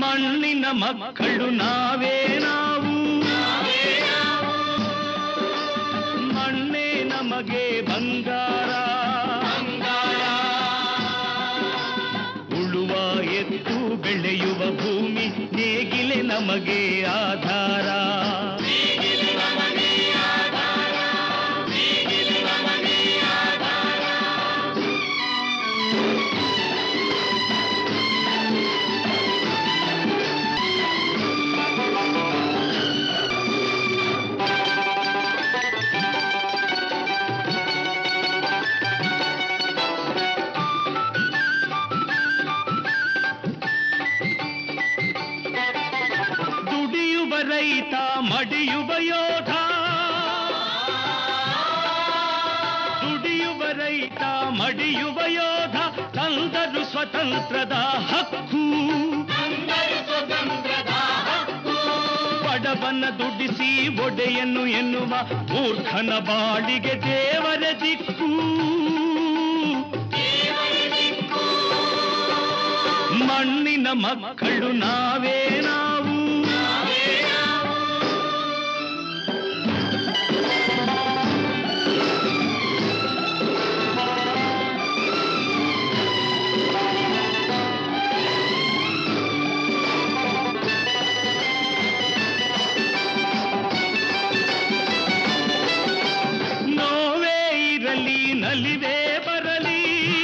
ಮಣ್ಣಿನ ಮಕ್ಕಳು ನಾವೇ ನಾವು ಮಣ್ಣೇ ನಮಗೆ ಬಂಗಾರ ಉಳುವ ಎತ್ತು ಬೆಳೆಯುವ ಭೂಮಿ ನೇಗಿಲೆ ನಮಗೆ ಆಧಾರ ದುಡಿಯುವ ರೈತ ಮಡಿಯುವ ಯೋಧ ದುಡಿಯುವ ರೈತ ಮಡಿಯುವ ಯೋಧ ತಂದರು ಸ್ವತಂತ್ರದ ಹಕ್ಕು ಬಡವನ ದುಡಿಸಿ ಒಡೆಯನ್ನು ಎನ್ನುವ ಮೂರ್ಖನ ಬಾಳಿಗೆ ದೇವರ ದಿಕ್ಕು ಮಣ್ಣಿನ ಮಕ್ಕಳು ನಾವೇ ನಾವು ನೋವೇ ಇರಲಿ ನಲಿವೇ ಬರಲಿ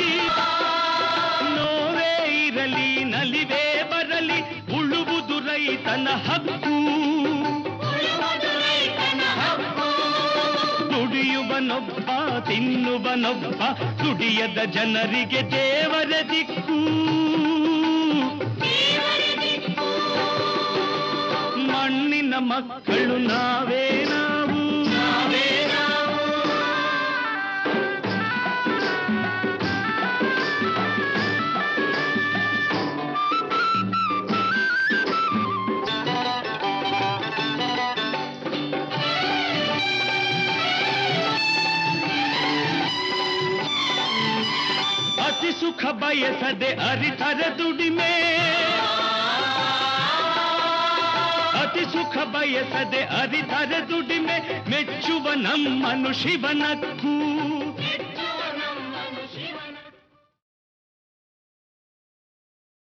ನೋವೇ ಇರಲಿ ನಲಿವೇ ಬರಲಿ ಉಳುವುದು ರೈತನ ಹಕ್ಕು ದುಡಿಯುವನೊಬ್ಬ ತಿನ್ನುವನೊಬ್ಬ ದುಡಿಯದ ಜನರಿಗೆ ದೇವರ ದಿಕ್ಕು ಮಣ್ಣಿನ ಮಕ್ಕಳು ನಾವೇ ನಾವು ನಾವೇ ನಾವು ಅತಿ ಸುಖ ಬಯಸದೆ ಅರಿತರೆ ದುಡಿಮೆ ಅತಿ ಸುಖ ಬಯಸದೆ ಅರಿತರೆ ದುಡಿಮೆ ಮೆಚ್ಚುವ ನಮ್ಮನು ಶಿವನಕ್ಕೂ